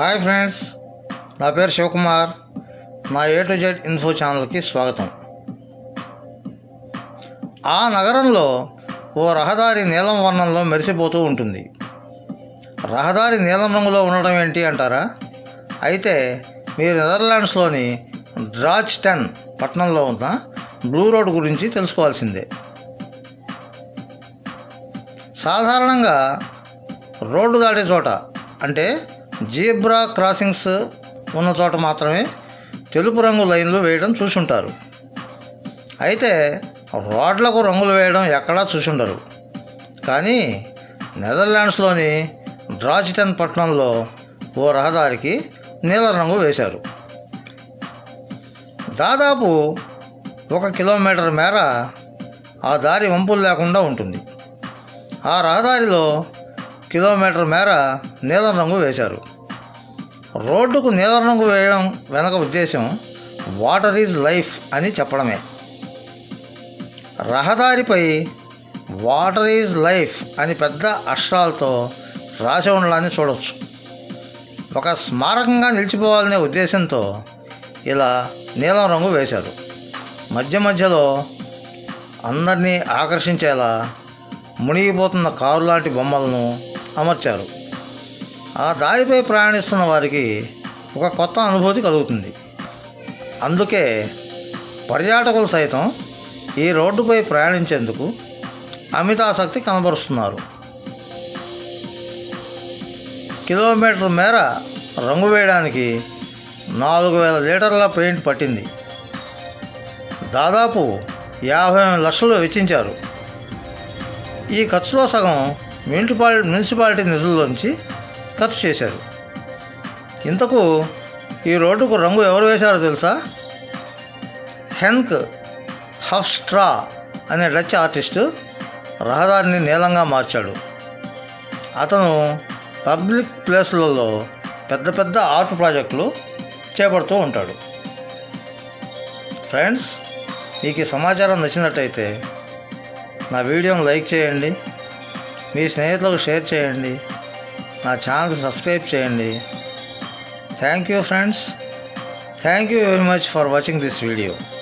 hi friends నా పేరు శివకుమార్ నా ఏ టు జెడ్ ఇన్ఫో ఛానల్కి స్వాగతం ఆ నగరంలో ఓ రహదారి నీలం వర్ణంలో మెరిసిపోతూ ఉంటుంది రహదారి నీలం రంగులో ఉండడం ఏంటి అంటారా అయితే మీరు నెదర్లాండ్స్లోని డ్రాచ్ టెన్ పట్టణంలో ఉన్న బ్లూ రోడ్ గురించి తెలుసుకోవాల్సిందే సాధారణంగా రోడ్డు దాటే చోట అంటే జీబ్రా క్రాసింగ్స్ ఉన్న చోట మాత్రమే తెలుపు రంగు లైన్లు వేయడం చూసుంటారు అయితే రోడ్లకు రంగులు వేయడం ఎక్కడా చూసుండరు కానీ నెదర్లాండ్స్లోని డ్రాచిటన్ పట్టణంలో ఓ రహదారికి నీల రంగు వేశారు దాదాపు ఒక కిలోమీటర్ మేర ఆ దారి వంపులు లేకుండా ఉంటుంది ఆ రహదారిలో కిలోమీటర్ మేర నీలం రంగు వేశారు రోడ్డుకు నీలం రంగు వేయడం వెనక ఉద్దేశం వాటర్ ఈజ్ లైఫ్ అని చెప్పడమే రహదారిపై వాటర్ ఈజ్ లైఫ్ అని పెద్ద అక్షరాలతో రాసి ఉండడాన్ని చూడవచ్చు ఒక స్మారకంగా నిలిచిపోవాలనే ఉద్దేశంతో ఇలా నీలం రంగు వేశారు మధ్య మధ్యలో అందరినీ ఆకర్షించేలా మునిగిపోతున్న కారు లాంటి బొమ్మలను అమర్చారు ఆ దారిపై ప్రయాణిస్తున్న వారికి ఒక కొత్త అనుభూతి కలుగుతుంది అందుకే పర్యాటకులు సైతం ఈ రోడ్డుపై ప్రయాణించేందుకు అమిత ఆసక్తి కనబరుస్తున్నారు కిలోమీటర్ మేర రంగు వేయడానికి నాలుగు వేల లీటర్ల పెయింట్ పట్టింది దాదాపు యాభై లక్షలు వెచ్చించారు ఈ ఖర్చులో సగం మున్సిపాలి మున్సిపాలిటీ నిధుల్లోంచి ఖర్చు చేశారు ఇంతకు ఈ రోడ్డుకు రంగు ఎవరు వేశారో తెలుసా హెన్క్ హఫ్స్ట్రా అనే డచ్ ఆర్టిస్టు రహదారిని నీలంగా మార్చాడు అతను పబ్లిక్ ప్లేస్లలో పెద్ద పెద్ద ఆర్ట్ ప్రాజెక్టులు చేపడుతూ ఉంటాడు ఫ్రెండ్స్ మీకు ఈ సమాచారం నచ్చినట్టయితే నా వీడియోని లైక్ చేయండి మీ స్నేహితులకు షేర్ చేయండి నా ఛానల్కి సబ్స్క్రైబ్ చేయండి thank you friends thank you very much for watching this video